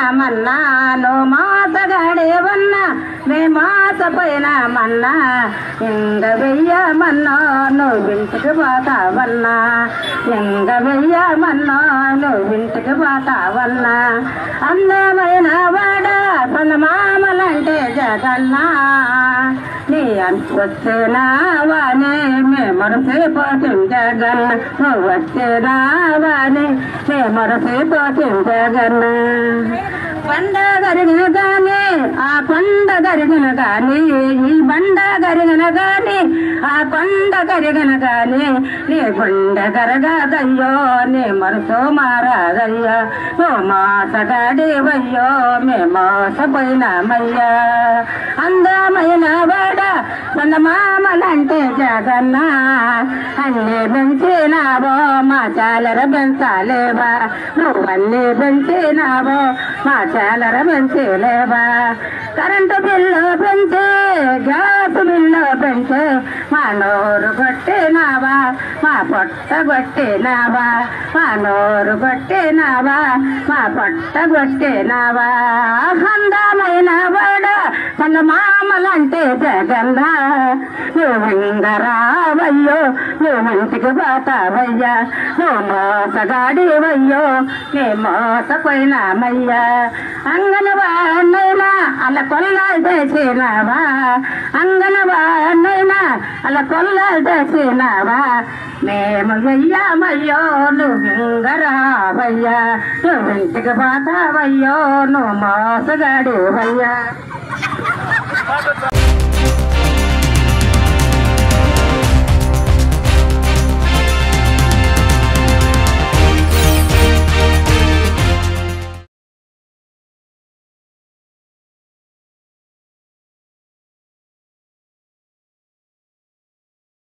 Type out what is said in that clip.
మన్నా నువ్వు మోసగాడేవన్నా మే మోసపోయినామన్నా ఇంగ వెయ్యమన్నా నువ్వు ఇంటికి పోతావన్నా ఇంగ వెయ్యమన్నా నువ్వు ఇంటికి పోతావన్నా అందమైన వాడ మామలంటే జగన్నా నీ అంతొచ్చేనావానే మే మరసిపోతుంది జగన్ నువ్వు వచ్చేనావానే మే మరసిపోతుంది జగన్ బండ గరిగిన గాని ఆ కొండ గరిగిన గాని ఈ బండ గరిగిన గాని ఆ కొండ గరిగిన గాని నీ కొండ గరగదయ్యో నీ మనసు మారాదయ్యా ఓ మోసగాడివయ్యో మే మోసపోయినామయ్యా అందమైన వాడ మామలంటే జగన్నా అన్ని పెంచినావో మా చాలర పెంచాలేవా నువ్వు అన్ని పెంచినావో మా చాలర పెంచలేవా కరెంటు బిల్లు పెంచి గ్యాస్ బిల్లు పెంచి మా నోరు కొట్టినావా మా పొట్ట కొట్టినావా మా నోరు కొట్టినావా మా పొట్ట కొట్టినావా అందమైన వాడ తన మామలంటే జగన్నా నువ్వు ఇంగరావయ్యో నువ్వు ఇంటికి పోతావయ్యా నువ్వు మోసగాడివయ్యో నీ మోసపోయినామయ్యా అంగనవాణ్ణైనా అలా కొల్లాలు చేసినావా అంగనవాణ్ణైనా అలా కొల్లాలు చేసినావా మేము వెయ్యామయ్యో నువ్వు ఇంగరావయ్యా నువ్వు ఇంటికి పోతావయ్యో నువ్వు మోసగాడివయ్యా